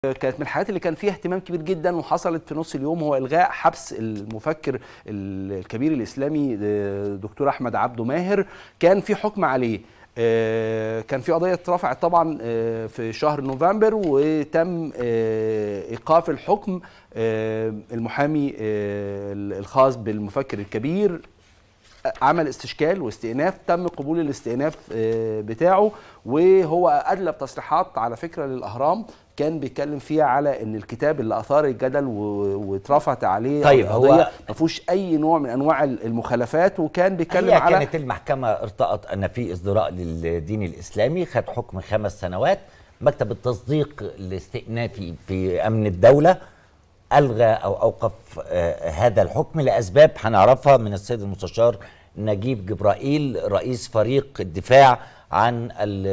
كانت من الحاجات اللي كان فيها اهتمام كبير جدا وحصلت في نص اليوم هو الغاء حبس المفكر الكبير الاسلامي دكتور احمد عبده ماهر كان في حكم عليه كان في قضيه اترفعت طبعا في شهر نوفمبر وتم ايقاف الحكم المحامي الخاص بالمفكر الكبير عمل استشكال واستئناف تم قبول الاستئناف بتاعه وهو ادلى بتصريحات على فكره للاهرام كان بيتكلم فيها على ان الكتاب اللي اثار الجدل واترفعت عليه طيب قضيه هو ما فيهوش اي نوع من انواع المخالفات وكان بيتكلم هي على كانت المحكمة ارتأت أن في ازدراء للدين الإسلامي خد حكم خمس سنوات مكتب التصديق الاستئنافي في أمن الدولة ألغى أو أوقف آه هذا الحكم لأسباب هنعرفها من السيد المستشار نجيب جبرائيل رئيس فريق الدفاع عن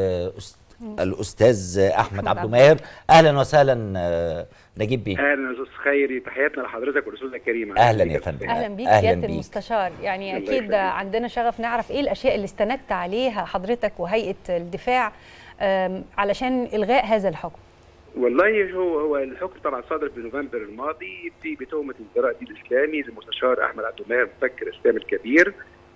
الأستاذ أحمد عبد ماهر أهلا وسهلا آه نجيب بيه اهلا استاذ خيري تحياتنا لحضرتك والاستاذه الكريمه أهلا يا فندم اهلا بيك أهلاً سياده بيك. المستشار يعني الله اكيد يخليك. عندنا شغف نعرف ايه الاشياء اللي استندت عليها حضرتك وهيئه الدفاع آم، علشان الغاء هذا الحكم والله هو هو الحكم طبعا صادر في نوفمبر الماضي في بتهمه ازدراء الدين الاسلامي للمستشار احمد عبد الماهر مفكر الاسلامي الكبير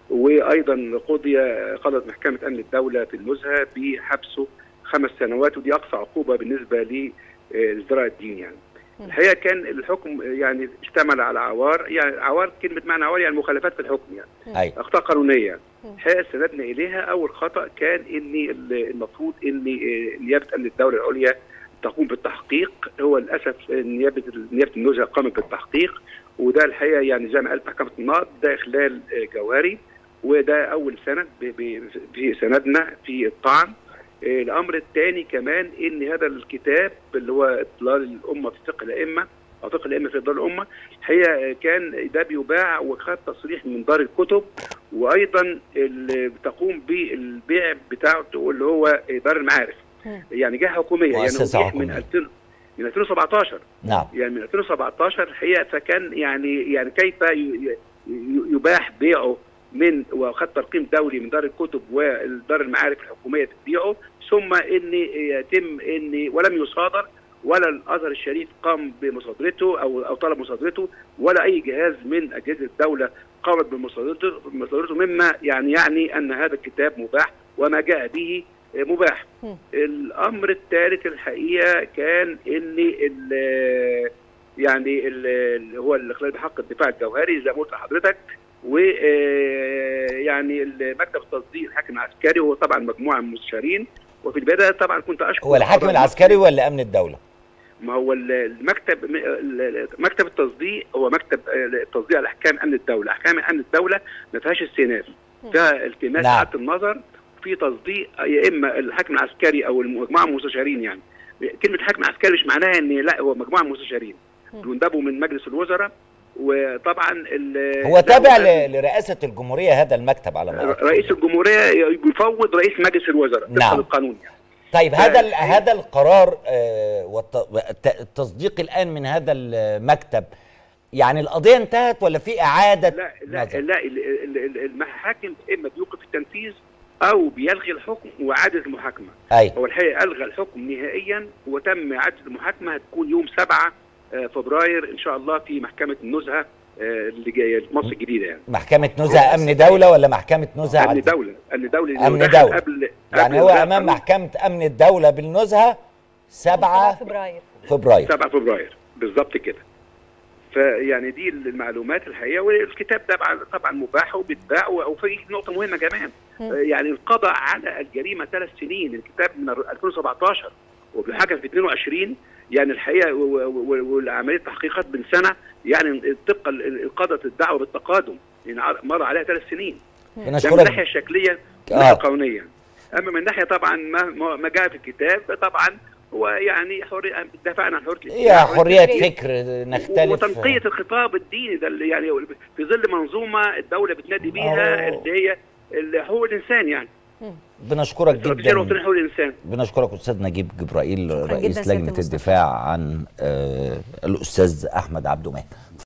وايضا قضي قضت محكمه امن الدوله في النزهه بحبسه خمس سنوات ودي اقصى عقوبه بالنسبه لازدراء الدين يعني. الحقيقه كان الحكم يعني اشتمل على عوار يعني عوار كلمه معنى عوار يعني مخالفات في الحكم يعني أيوة. اخطاء قانونيه الحقيقه استندنا اليها اول خطا كان ان المفروض ان نيابه امن الدوله العليا تقوم بالتحقيق هو للاسف نيابه نيابه النزهه قامت بالتحقيق وده الحقيقه يعني زي ما قالت محكمه النقض ده اخلال جوهري وده اول سند ب- ب- في سندنا في الطعن آه، الامر الثاني كمان ان هذا الكتاب اللي هو اضلال الامه في فقه الائمه او فقه الائمه في اضلال الامه الحقيقه كان ده بيباع وخد تصريح من دار الكتب وايضا اللي بتقوم بالبيع بتاعته اللي هو دار المعارف مم. يعني جهه حكوميه يعني مؤسسة أتيح من حكومية. 2000 من 2017 نعم يعني من 2017 الحقيقه فكان يعني يعني كيف ي- ي- يباح بيعه من وخد ترقيم دولي من دار الكتب ودار المعارف الحكوميه تبيعه ثم ان يتم ان ولم يصادر ولا الازهر الشريف قام بمصادرته او او طلب مصادرته ولا اي جهاز من اجهزه الدوله قامت بمصادرته بمصادرته مما يعني يعني ان هذا الكتاب مباح وما جاء به مباح. مم. الامر الثالث الحقيقه كان ان ال- يعني ال- اللي هو الاخلال بحق الدفاع الجوهري زي ما قلت لحضرتك و آه، يعني مكتب التصديق الحاكم العسكري هو طبعا مجموعه من المستشارين وفي البدايه طبعا كنت اشكر هو الحاكم حضرتك- العسكري ولا أمن الدولة؟ ما هو ال- المكتب م- ال- مكتب التصديق هو مكتب آه، التصديق على احكام امن الدوله، احكام امن الدوله ما فيهاش استئناف فيها التماس نعم. اعاده النظر في تصديق يا اما الحاكم العسكري او المجموعه من المستشارين يعني كلمه حاكم عسكري مش معناها ان لا هو مجموعه من المستشارين بيندبوا من مجلس الوزراء وطبعا ال- هو ده تابع هو- ل- لرئاسة الجمهورية هذا المكتب على ما أعتقد. رئيس الجمهوريه بيفوض رئيس مجلس الوزراء نعم. طبقا للقانون يعني طيب هذا ال- ف- هذا القرار آه، والت- والت- التصديق الآن من هذا المكتب يعني القضية انتهت ولا في إعادة لا لا نظر؟ لا ال- ال- ال- المحاكم اما بيوقف التنفيذ او بيلغي الحكم واعاده المحاكمه أيوة هو الحقيقه الغى الحكم نهائيا وتم اعاده المحاكمه هتكون يوم 7 آه، فبراير ان شاء الله في محكمه النزهه آه، اللي جايه في مصر الجديده يعني محكمة نزهة أمن دولة ولا محكمة نزهة امن عدل؟ دوله امن دوله أمن لأنه دخل دولة. قبل يعني قبل هو إلغاء أمام القانون محكمة أمن الدولة بالنزهة 7 فبراير فبراير 7 فبراير بالظبط كده فيعني دي المعلومات الحقيقه والكتاب طبعا طبعا مباح وبيتباع وفي نقطه مهمه كمان مم. آه، يعني القضاء على الجريمه ثلاث سنين الكتاب من 2017 وبيحاكم في 22 يعني الحقيقه و- و- و- والعمليه التحقيقات من سنه يعني طبقا لقضت الدعوه بالتقادم يعني ع- مر عليها ثلاث سنين ده من بنشكرك الناحيه الشكليه من آه. الناحيه القانونيه اما من ناحيه طبعا ما ما ما جاء في الكتاب طبعا هو يعني حريه دفعنا عن حريه هي حرية الفكر. فكر نختلف وتنقيه الخطاب الديني ده اللي يعني في ظل منظومه الدوله بتنادي بيها أهو. اللي هي اللي حقوق الانسان يعني بنشكرك رسالة جدا وطن حقوق الانسان بنشكرك استاذ نجيب جبرائيل جداً رئيس سيادة لجنه المستشار. الدفاع عن آه، الاستاذ احمد عبده ماهر